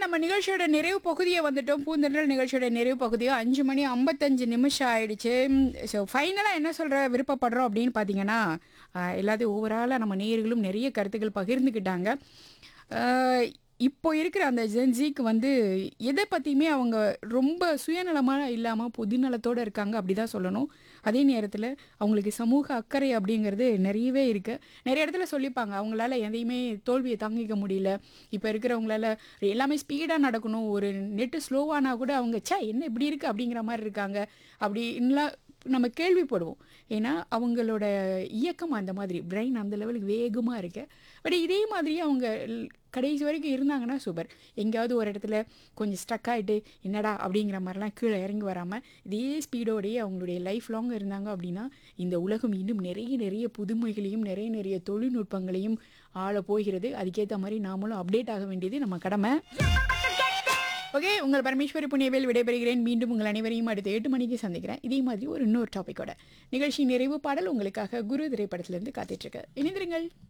நம்ம நிகழ்ச்சியோட நிறைவு பகுதியை வந்துட்டோம் பூந்தென்றல் நிகழ்ச்சியோட நிறைவு பகுதியோ அஞ்சு மணி ஐம்பத்தஞ்சு நிமிஷம் ஆயிடுச்சு ஸோ ஃபைனலாக என்ன சொல்கிற விருப்பப்படுறோம் அப்படின்னு பார்த்தீங்கன்னா ஆஹ், எல்லாத்தையும் ஓவராலாக நம்ம நேயர்களும் நிறைய கருத்துக்கள் பகிர்ந்துக்கிட்டாங்க ஆஹ், இப்போ இருக்கிற அந்த ஜென்சிக்கு வந்து எதை பற்றியுமே அவங்க ரொம்ப சுயநலமாக இல்லாமல் பொதுநலத்தோடு இருக்காங்க அப்படி தான் சொல்லணும் அதே நேரத்தில் அவங்களுக்கு சமூக அக்கறை அப்படிங்கிறது நிறையவே இருக்குது நிறைய இடத்துல சொல்லிப்பாங்க அவங்களால எதையுமே தோல்வியை தாங்கிக்க முடியல இப்போ இருக்கிறவங்களால எல்லாமே ஸ்பீடாக நடக்கணும் ஒரு நெட்டு ஸ்லோவானா கூட அவங்க ச்சே என்ன இப்படி இருக்குது அப்படிங்கிற மாதிரி இருக்காங்க அப்படின்லாம் நம்ம கேள்விப்படுவோம் ஏன்னா அவங்களோட இயக்கம் அந்த மாதிரி பிரெயின் அந்த லெவலுக்கு வேகமாக இருக்கு பட் இதே மாதிரி அவங்க ல்- கடைசி வரைக்கும் இருந்தாங்கன்னா சூப்பர் எங்கேயாவது ஒரு இடத்துல கொஞ்சம் ஸ்டக் ஆகிட்டு என்னடா அப்படிங்கிற மாதிரிலாம் கீழே இறங்கி வராமல் இதே ஸ்பீடோடையே அவங்களுடைய லைஃப் லாங் இருந்தாங்க அப்படின்னா இந்த உலகம் இன்னும் நிறைய நிறைய புதுமைகளையும் நிறைய நிறைய தொழில்நுட்பங்களையும் ஆள போகிறது அதுக்கேற்ற மாதிரி நாமளும் அப்டேட் ஆக வேண்டியது நம்ம கடமை ஓகே உங்கள் பரமேஸ்வரி புண்ணியவேல் விடைபெறுகிறேன் மீண்டும் உங்கள் அனைவரையும் அடுத்த எட்டு மணிக்கு சந்திக்கிறேன் இதே மாதிரி ஒரு இன்னொரு டாப்பிக்கோட நிகழ்ச்சி நிறைவு பாடல் உங்களுக்காக குரு திரைப்படத்திலிருந்து காத்துட்டு இருக்கு இணைந்திருங்கள்